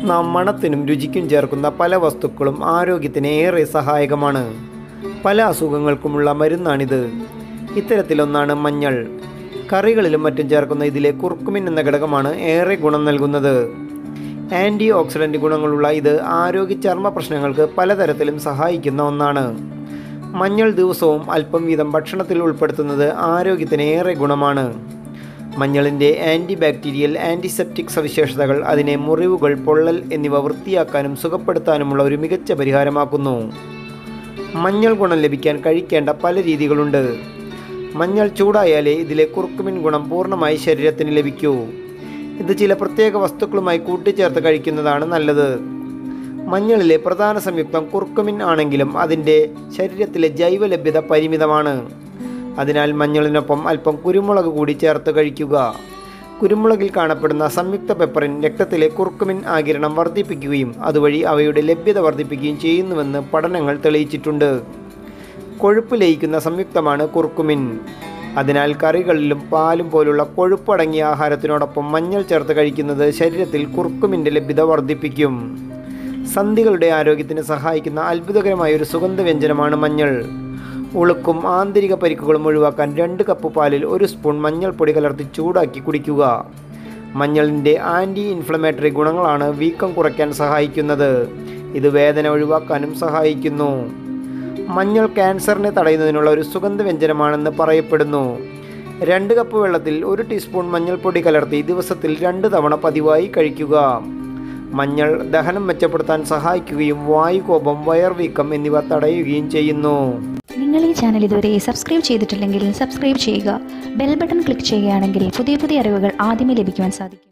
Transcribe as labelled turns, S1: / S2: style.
S1: നാം മണത്തിനും രുചിക്കും ചേർക്കുന്ന പല വസ്തുക്കളും ആരോഗ്യത്തിന് ഏറെ സഹായകമാണ് പല അസുഖങ്ങൾക്കുമുള്ള മരുന്നാണിത് ഇത്തരത്തിലൊന്നാണ് മഞ്ഞൾ കറികളിലും മറ്റും ചേർക്കുന്ന ഇതിലെ കുർക്കുമിൻ എന്ന ഘടകമാണ് ഏറെ ഗുണം നൽകുന്നത് ആൻറ്റി ഓക്സിഡൻ്റ് ഗുണങ്ങളുള്ള ഇത് ആരോഗ്യ ചർമ്മ പ്രശ്നങ്ങൾക്ക് പലതരത്തിലും സഹായിക്കുന്ന ഒന്നാണ് മഞ്ഞൾ ദിവസവും അല്പം വീതം ഭക്ഷണത്തിൽ ഉൾപ്പെടുത്തുന്നത് ആരോഗ്യത്തിന് ഏറെ ഗുണമാണ് മഞ്ഞളിൻ്റെ ആൻറ്റി ബാക്ടീരിയൽ ആൻറ്റിസെപ്റ്റിക് സവിശേഷതകൾ അതിനെ മുറിവുകൾ പൊള്ളൽ എന്നിവ വൃത്തിയാക്കാനും സുഖപ്പെടുത്താനുമുള്ള ഒരു മികച്ച പരിഹാരമാക്കുന്നു മഞ്ഞൾ ഗുണം ലഭിക്കാൻ കഴിക്കേണ്ട പല രീതികളുണ്ട് മഞ്ഞൾ ചൂടായാലേ ഇതിലെ കുറുക്കുമിൻ ഗുണം പൂർണ്ണമായി ശരീരത്തിന് ലഭിക്കൂ ഇത് ചില പ്രത്യേക വസ്തുക്കളുമായി കൂട്ടിച്ചേർത്ത് കഴിക്കുന്നതാണ് നല്ലത് മഞ്ഞളിലെ പ്രധാന സംയുക്തം കുർക്കുമിൻ ആണെങ്കിലും അതിൻ്റെ ശരീരത്തിലെ ജൈവ ലഭ്യത പരിമിതമാണ് അതിനാൽ മഞ്ഞളിനൊപ്പം അല്പം കുരുമുളക് കൂടി ചേർത്ത് കഴിക്കുക കുരുമുളകിൽ കാണപ്പെടുന്ന സംയുക്ത പെപ്പറിൻ രക്തത്തിലെ കുർക്കുമിൻ ആകിരണം വർദ്ധിപ്പിക്കുകയും അതുവഴി അവയുടെ ലഭ്യത വർദ്ധിപ്പിക്കുകയും ചെയ്യുന്നുവെന്ന് പഠനങ്ങൾ തെളിയിച്ചിട്ടുണ്ട് കൊഴുപ്പ് ലയിക്കുന്ന സംയുക്തമാണ് കുർക്കുമിൻ അതിനാൽ കറികളിലും പാലും പോലുള്ള കൊഴുപ്പടങ്ങിയ ആഹാരത്തിനോടൊപ്പം മഞ്ഞൾ ചേർത്ത് കഴിക്കുന്നത് ശരീരത്തിൽ കുർക്കുമിൻ്റെ ലഭ്യത വർദ്ധിപ്പിക്കും സന്ധികളുടെ ആരോഗ്യത്തിന് സഹായിക്കുന്ന അത്ഭുതകരമായ ഒരു സുഗന്ധവ്യഞ്ജനമാണ് മഞ്ഞൾ ഉളുക്കും ആന്തരിക പരിക്കുകളും ഒഴിവാക്കാൻ രണ്ട് കപ്പ് പാലിൽ ഒരു സ്പൂൺ മഞ്ഞൾപ്പൊടി കലർത്തി ചൂടാക്കി കുടിക്കുക മഞ്ഞളിൻ്റെ ആൻറ്റി ഇൻഫ്ലമേറ്ററി ഗുണങ്ങളാണ് വീക്കം കുറയ്ക്കാൻ സഹായിക്കുന്നത് ഇത് വേദന ഒഴിവാക്കാനും സഹായിക്കുന്നു മഞ്ഞൾ ക്യാൻസറിനെ തടയുന്നതിനുള്ള ഒരു സുഗന്ധവ്യഞ്ജനമാണെന്ന് പറയപ്പെടുന്നു രണ്ട് കപ്പ് വെള്ളത്തിൽ ഒരു ടീസ്പൂൺ മഞ്ഞൾപ്പൊടി കലർത്തി ദിവസത്തിൽ രണ്ട് തവണ പതിവായി കഴിക്കുക മഞ്ഞൾ ദഹനം മെച്ചപ്പെടുത്താൻ സഹായിക്കുകയും വായുകോപം വയർവീക്കം എന്നിവ തടയുകയും ചെയ്യുന്നു
S2: നിങ്ങൾ ഈ ചാനൽ ഇതുവരെ സബ്സ്ക്രൈബ് ചെയ്തിട്ടില്ലെങ്കിൽ സബ്സ്ക്രൈബ് ചെയ്യുക ബെൽ ബട്ടൺ ക്ലിക്ക് ചെയ്യുകയാണെങ്കിൽ പുതിയ പുതിയ അറിവുകൾ ആദ്യമേ ലഭിക്കുവാൻ സാധിക്കും